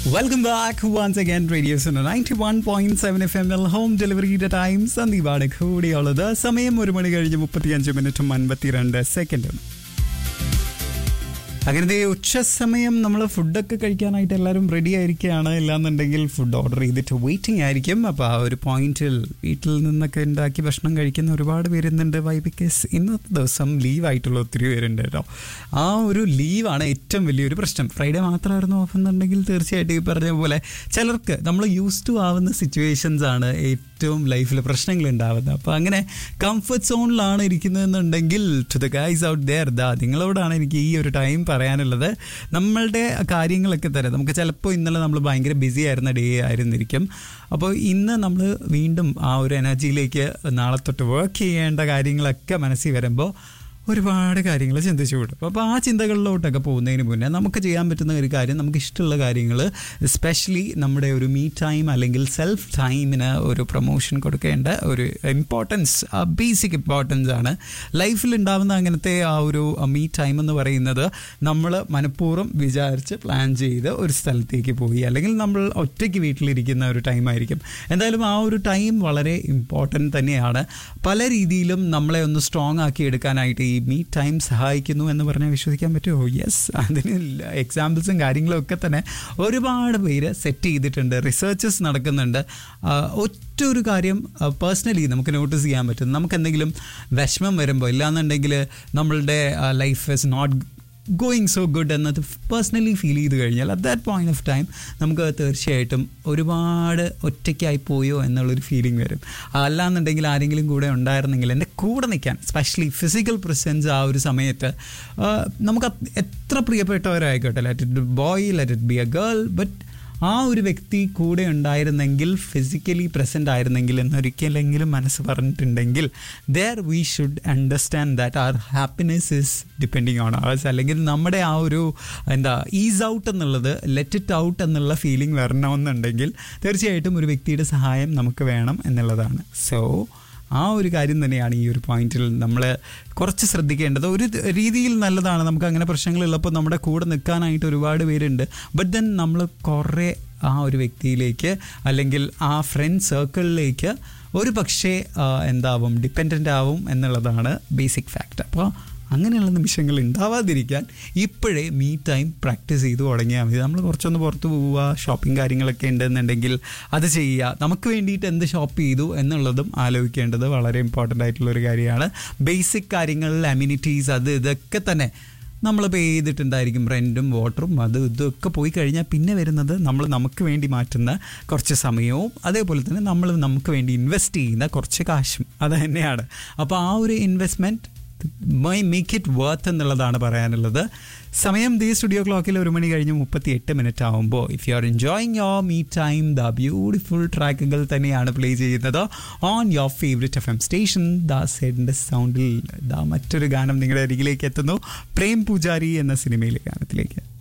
welcome back once again radio ninety one point seven F M L home ഡെലിവറിയുടെ time സന്ദീപാണ് കൂടിയുള്ളത് സമയം ഒരു മണി കഴിഞ്ഞ് മുപ്പത്തിയഞ്ച് മിനിറ്റും അൻപത്തിരണ്ട് സെക്കൻഡും അങ്ങനെ ഉച്ച സമയം നമ്മൾ ഫുഡൊക്കെ കഴിക്കാനായിട്ട് എല്ലാവരും റെഡി ആയിരിക്കുകയാണ് ഇല്ലാന്നുണ്ടെങ്കിൽ ഫുഡ് ഓർഡർ ചെയ്തിട്ട് വെയിറ്റിംഗ് ആയിരിക്കും അപ്പോൾ ആ ഒരു പോയിന്റിൽ വീട്ടിൽ നിന്നൊക്കെ ഉണ്ടാക്കി ഭക്ഷണം കഴിക്കുന്ന ഒരുപാട് പേരുന്നുണ്ട് വൈ ബിക്കോസ് ഇന്നത്തെ ദിവസം ലീവായിട്ടുള്ള ഒത്തിരി പേരുണ്ട് കേട്ടോ ആ ഒരു ലീവാണ് ഏറ്റവും വലിയൊരു പ്രശ്നം ഫ്രൈഡേ മാത്രമായിരുന്നു ഓഫ് എന്നുണ്ടെങ്കിൽ തീർച്ചയായിട്ടും ഈ പറഞ്ഞ പോലെ ചിലർക്ക് നമ്മൾ യൂസ് ടു ആവുന്ന സിറ്റുവേഷൻസ് ആണ് ഏറ്റവും ലൈഫിൽ പ്രശ്നങ്ങൾ ഉണ്ടാവുന്നത് അപ്പോൾ അങ്ങനെ കംഫർട്ട് സോണിലാണ് ഇരിക്കുന്നതെന്നുണ്ടെങ്കിൽ to the guys out there ദാ നിങ്ങളോടാണ് എനിക്ക് ഈ ഒരു ടൈം പറയാനുള്ളത് നമ്മളുടെ കാര്യങ്ങളൊക്കെ തന്നെ നമുക്ക് ചിലപ്പോൾ ഇന്നലെ നമ്മൾ ഭയങ്കര ബിസി ആയിരുന്ന ഡേ ആയിരുന്നിരിക്കും അപ്പോൾ ഇന്ന് നമ്മൾ വീണ്ടും ആ ഒരു എനർജിയിലേക്ക് നാളെ തൊട്ട് വർക്ക് ചെയ്യേണ്ട കാര്യങ്ങളൊക്കെ മനസ്സിൽ വരുമ്പോൾ ഒരുപാട് കാര്യങ്ങൾ ചിന്തിച്ചു വിടും അപ്പോൾ ആ ചിന്തകളിലോട്ടൊക്കെ പോകുന്നതിന് മുന്നേ നമുക്ക് ചെയ്യാൻ പറ്റുന്ന ഒരു കാര്യം നമുക്ക് ഇഷ്ടമുള്ള കാര്യങ്ങൾ എസ്പെഷ്യലി നമ്മുടെ ഒരു മീ ടൈം അല്ലെങ്കിൽ സെൽഫ് ടൈമിന് ഒരു പ്രൊമോഷൻ കൊടുക്കേണ്ട ഒരു ഇമ്പോർട്ടൻസ് ബേസിക് ഇമ്പോർട്ടൻസ് ആണ് ലൈഫിൽ ഉണ്ടാകുന്ന അങ്ങനത്തെ ആ ഒരു മീ ടൈം എന്ന് പറയുന്നത് നമ്മൾ മനഃപൂർവ്വം വിചാരിച്ച് പ്ലാൻ ചെയ്ത് ഒരു സ്ഥലത്തേക്ക് പോയി അല്ലെങ്കിൽ നമ്മൾ ഒറ്റയ്ക്ക് വീട്ടിലിരിക്കുന്ന ഒരു ടൈം ആയിരിക്കും എന്തായാലും ആ ഒരു ടൈം വളരെ ഇമ്പോർട്ടൻ്റ് തന്നെയാണ് പല രീതിയിലും നമ്മളെ ഒന്ന് സ്ട്രോങ് ആക്കി എടുക്കാനായിട്ട് ഈ മീ ടൈം സഹായിക്കുന്നു എന്ന് പറഞ്ഞാൽ വിശ്വസിക്കാൻ പറ്റുമോ യെസ് അതിന് എക്സാമ്പിൾസും കാര്യങ്ങളും ഒക്കെ തന്നെ ഒരുപാട് പേര് സെറ്റ് ചെയ്തിട്ടുണ്ട് റിസർച്ചസ് നടക്കുന്നുണ്ട് ഒറ്റ ഒരു കാര്യം പേഴ്സണലി നമുക്ക് നോട്ടീസ് ചെയ്യാൻ പറ്റും നമുക്ക് എന്തെങ്കിലും വിഷമം വരുമ്പോൾ ഇല്ലാന്നുണ്ടെങ്കിൽ നമ്മളുടെ life is not going so good എന്നത് പേഴ്സണലി ഫീൽ ചെയ്ത് കഴിഞ്ഞാൽ at that point of time നമുക്ക് തീർച്ചയായിട്ടും ഒരുപാട് ഒറ്റയ്ക്കായി പോയോ എന്നുള്ളൊരു ഫീലിംഗ് വരും അല്ലാന്നുണ്ടെങ്കിൽ ആരെങ്കിലും കൂടെ ഉണ്ടായിരുന്നെങ്കിൽ എൻ്റെ കൂടെ നിൽക്കാൻ സ്പെഷ്യലി ഫിസിക്കൽ പ്രസൻസ് ആ ഒരു സമയത്ത് നമുക്ക് എത്ര പ്രിയപ്പെട്ടവരായിക്കോട്ടെ let it boy let it be a girl but ആ ഒരു വ്യക്തി കൂടെ ഉണ്ടായിരുന്നെങ്കിൽ ഫിസിക്കലി പ്രസൻ്റ് ആയിരുന്നെങ്കിൽ എന്നൊരിക്കലെങ്കിലും മനസ്സ് പറഞ്ഞിട്ടുണ്ടെങ്കിൽ there we should understand that our happiness is depending on ours അല്ലെങ്കിൽ നമ്മുടെ ആ ഒരു എന്താ ഈസ് ഔട്ട് എന്നുള്ളത് ലെറ്റ് ഇറ്റ് ഔട്ട് എന്നുള്ള ഫീലിംഗ് വരണമെന്നുണ്ടെങ്കിൽ തീർച്ചയായിട്ടും ഒരു വ്യക്തിയുടെ സഹായം നമുക്ക് വേണം എന്നുള്ളതാണ് സോ ആ ഒരു കാര്യം തന്നെയാണ് ഈ ഒരു പോയിന്റിൽ നമ്മൾ കുറച്ച് ശ്രദ്ധിക്കേണ്ടത് ഒരു രീതിയിൽ നല്ലതാണ് നമുക്ക് അങ്ങനെ പ്രശ്നങ്ങളുള്ളപ്പോൾ നമ്മുടെ കൂടെ നിൽക്കാനായിട്ട് ഒരുപാട് പേരുണ്ട് ബട്ട് ദെൻ നമ്മൾ കുറേ ആ ഒരു വ്യക്തിയിലേക്ക് അല്ലെങ്കിൽ ആ ഫ്രണ്ട് സർക്കിളിലേക്ക് ഒരു പക്ഷേ എന്താവും ഡിപ്പെൻഡൻ്റ് ആവും എന്നുള്ളതാണ് ബേസിക് ഫാക്ട് അപ്പോൾ അങ്ങനെയുള്ള നിമിഷങ്ങൾ ഉണ്ടാവാതിരിക്കാൻ ഇപ്പോഴേ മീ ടൈം പ്രാക്ടീസ് ചെയ്ത് തുടങ്ങിയാൽ മതി നമ്മൾ കുറച്ചൊന്ന് പുറത്ത് പോവുക ഷോപ്പിംഗ് കാര്യങ്ങളൊക്കെ ഉണ്ടെന്നുണ്ടെങ്കിൽ അത് ചെയ്യുക നമുക്ക് വേണ്ടിയിട്ട് എന്ത് ഷോപ്പ് ചെയ്തു എന്നുള്ളതും ആലോചിക്കേണ്ടത് വളരെ ഇമ്പോർട്ടൻ്റ് ആയിട്ടുള്ള ഒരു കാര്യമാണ് ബേസിക് കാര്യങ്ങളിൽ അമ്യൂണിറ്റീസ് അത് ഇതൊക്കെ തന്നെ നമ്മൾ പേ ചെയ്തിട്ടുണ്ടായിരിക്കും റെൻറ്റും വാട്ടറും അത് ഇതൊക്കെ പോയി കഴിഞ്ഞാൽ പിന്നെ വരുന്നത് നമ്മൾ നമുക്ക് വേണ്ടി മാറ്റുന്ന കുറച്ച് സമയവും അതേപോലെ തന്നെ നമ്മൾ നമുക്ക് വേണ്ടി ഇൻവെസ്റ്റ് ചെയ്യുന്ന കുറച്ച് കാശും അത് തന്നെയാണ് അപ്പോൾ ആ ഒരു investment my make it worth എന്നുള്ളതാണ് പറയാനുള്ളത് സമയം ദി സ്റ്റുഡിയോ ക്ലോക്കിൽ ഒരു മണി കഴിഞ്ഞ് മുപ്പത്തി എട്ട് മിനിറ്റ് ആകുമ്പോൾ if you are enjoying your me time the beautiful ട്രാക്കുകൾ തന്നെയാണ് പ്ലേ ചെയ്യുന്നത് on your favourite F M station the സെഡിൻ്റെ സൗണ്ടിൽ ദാ മറ്റൊരു ഗാനം നിങ്ങളുടെ അരികിലേക്ക് എത്തുന്നു പ്രേം പൂജാരി എന്ന സിനിമയിലെ ഗാനത്തിലേക്ക്